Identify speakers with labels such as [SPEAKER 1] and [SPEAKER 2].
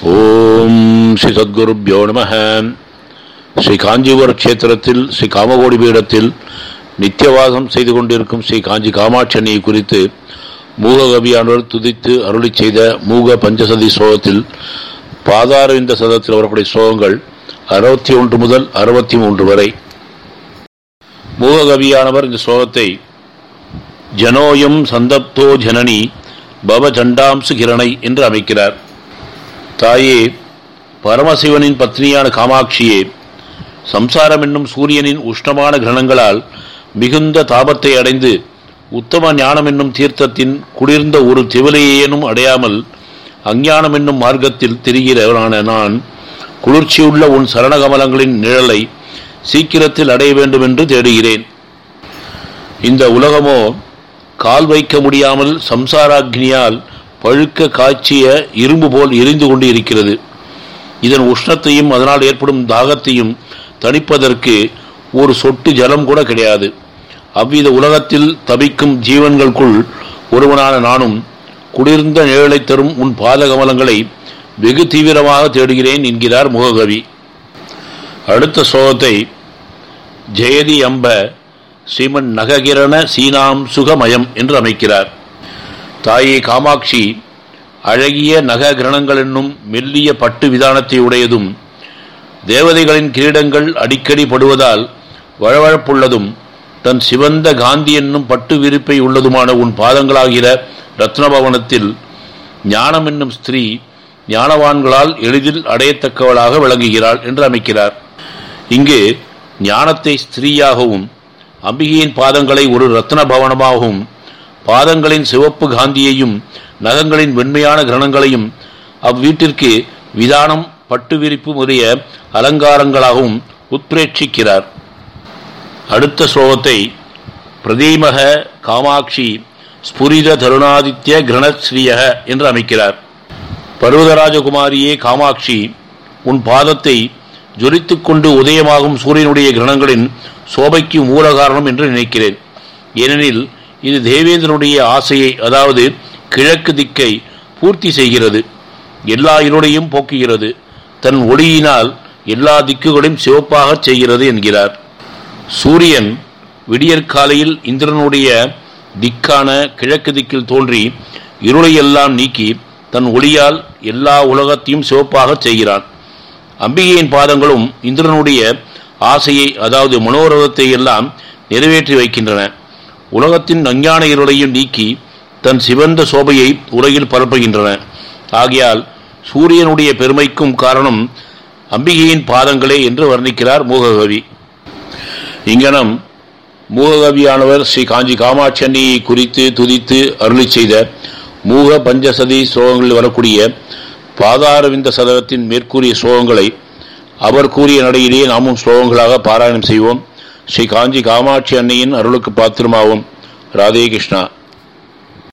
[SPEAKER 1] ஓம் ஸ்ரீ சத்குருப்யோ நம ஸ்ரீ காஞ்சிபுர கஷேத்திரத்தில் ஸ்ரீ காமகோடி பீடத்தில் நித்தியவாசம் செய்து கொண்டிருக்கும் ஸ்ரீ காஞ்சி காமாட்சணியை குறித்து மூக கவியானவர் துதித்து அருளி செய்த மூக பஞ்சசதி ஸ்லோகத்தில் பாதார இந்த சதத்தில் வரக்கூடிய ஸ்லோகங்கள் அறுபத்தி ஒன்று முதல் அறுபத்தி மூன்று வரை மூக கவியானவர் இந்த ஸ்லோகத்தை ஜனோயம் சந்தப்தோ ஜனனி பவ சண்டாம்சு கிரணை என்று அமைக்கிறார் தாயே பரமசிவனின் பத்னியான காமாட்சியே சம்சாரம் என்னும் சூரியனின் உஷ்ணமான கிரணங்களால் மிகுந்த தாபத்தை அடைந்து உத்தம ஞானம் என்னும் தீர்த்தத்தின் குளிர்ந்த ஒரு திவலையேனும் அடையாமல் அஞ்ஞானம் என்னும் மார்க்கத்தில் திரிகிறவனான நான் குளிர்ச்சியுள்ள உன் சரணகமலங்களின் நிழலை சீக்கிரத்தில் அடைய வேண்டும் என்று தேடுகிறேன் இந்த உலகமோ கால் வைக்க முடியாமல் சம்சாராக்னியால் பழுக்க காய்ச்சிய இரும்பு போல் எரிந்து கொண்டு இருக்கிறது இதன் உஷ்ணத்தையும் அதனால் ஏற்படும் தாகத்தையும் தணிப்பதற்கு ஒரு சொட்டு ஜலம் கூட கிடையாது அவ்வித உலகத்தில் தவிக்கும் ஜீவன்களுக்குள் ஒருவனான நானும் குளிர்ந்த நிழலை தரும் உன் பாதகமலங்களை வெகு தீவிரமாக தேடுகிறேன் என்கிறார் முககவி அடுத்த சோகத்தை ஜெயதி அம்ப ஸ்ரீமன் நககிரண சீனாம் சுகமயம் என்று அமைக்கிறார் தாயே காமாட்சி அழகிய நக கிரணங்கள் என்னும் மெல்லிய பட்டு விதானத்தை உடையதும் தேவதைகளின் கிரீடங்கள் அடிக்கடி படுவதால் வழவழப்புள்ளதும் தன் சிவந்த காந்தி என்னும் பட்டு விரிப்பை உள்ளதுமான உன் பாதங்களாகிற ரத்னபவனத்தில் ஞானம் என்னும் ஸ்திரீ ஞானவான்களால் எளிதில் அடையத்தக்கவளாக விளங்குகிறாள் என்று அமைக்கிறார் இங்கு ஞானத்தை ஸ்திரீயாகவும் அம்பிகையின் பாதங்களை ஒரு ரத்ன பவனமாகவும் பாதங்களின் சிவப்பு காந்தியையும் நகங்களின் வெண்மையான கிரணங்களையும் அவ்வீட்டிற்கு விதானம் பட்டு விரிப்பு முதலிய அலங்காரங்களாகவும் உத்பிரேட்சிக்கிறார் அடுத்த ஸ்லோகத்தை பிரதீமக காமாட்சி ஸ்புரித தருணாதித்ய கிரணஸ்ரீயக என்று அமைக்கிறார் பர்வதராஜகுமாரியே காமாட்சி உன் பாதத்தை ஜொலித்துக் கொண்டு உதயமாகும் சூரியனுடைய கிரணங்களின் சோபைக்கு மூல காரணம் என்று நினைக்கிறேன் ஏனெனில் இது தேவேந்திரனுடைய ஆசையை அதாவது கிழக்கு திக்கை பூர்த்தி செய்கிறது எல்லா இருளையும் போக்குகிறது தன் ஒளியினால் எல்லா திக்குகளையும் சிவப்பாக செய்கிறது என்கிறார் சூரியன் விடியற்காலையில் இந்திரனுடைய திக்கான கிழக்கு திக்கில் தோன்றி இருளையெல்லாம் நீக்கி தன் ஒளியால் எல்லா உலகத்தையும் சிவப்பாக செய்கிறான் அம்பிகையின் பாதங்களும் இந்திரனுடைய ஆசையை அதாவது மனோரதத்தை எல்லாம் நிறைவேற்றி வைக்கின்றன உலகத்தின் அஞ்ஞான இருளையும் நீக்கி தன் சிவந்த சோபையை உலகில் பரப்புகின்றன ஆகையால் சூரியனுடைய பெருமைக்கும் காரணம் அம்பிகையின் பாதங்களே என்று வர்ணிக்கிறார் மூககவி இங்கனம் மூககவியானவர் ஸ்ரீ காஞ்சி காமாட்சன்னியை குறித்து துதித்து அருளி செய்த மூக பஞ்சசதி ஸ்லோகங்களில் வரக்கூடிய பாதாரவிந்த சதகத்தின் மேற்கூறிய ஸ்லோகங்களை அவர் கூறிய நடையிலேயே நாமும் ஸ்லோகங்களாக பாராயணம் செய்வோம் ஸ்ரீ காஞ்சி காமாட்சி அன்னையின் அருளுக்கு பாத்திரமாவோம் ராதே கிருஷ்ணா